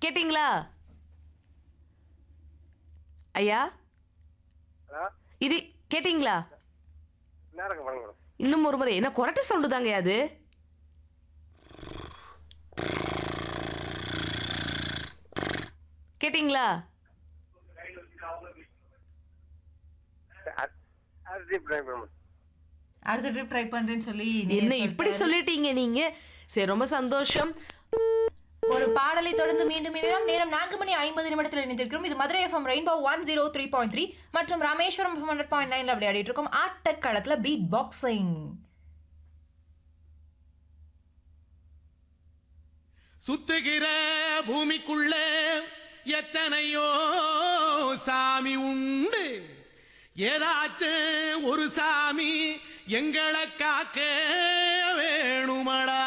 கேட்டிங்களா ஐயா ஹலோ இது கேட்டிங்களா நேரம் வணக்கம் மேடம் இன்னும் ஒரு முறை என்ன கொரட்டை சவுண்டு தாங்க அது கேட்டிங்களா அது ட்ரை பண்ண அடுத்த ட்ரிப் ட்ரை பண்றேன்னு சொல்லி என்ன நேயர் இப்படி சொல்லிட்டாரு. சொல்லிட்டீங்க நீங்க சரி ரொம்ப சந்தோஷம் ஒரு பாடலை தொடர்ந்து மீண்டும் இணையம் நேரம் நான்கு மணி ஐம்பது நிமிடத்தில் இணைந்திருக்கிறோம் இது Madurai FM rainbow one zero three point three மற்றும் ராமேஸ்வரம் ஹண்ட்ரட் பாயிண்ட் நைன்ல விளையாடிட்டு இருக்கோம் ஆட்டக்களத்துல பீட் பாக்ஸிங் சுத்துகிற பூமிக்குள்ள எத்தனையோ சாமி உண்டு ஏதாச்சும் ஒரு சாமி எங்களை காக்க வேணுமடா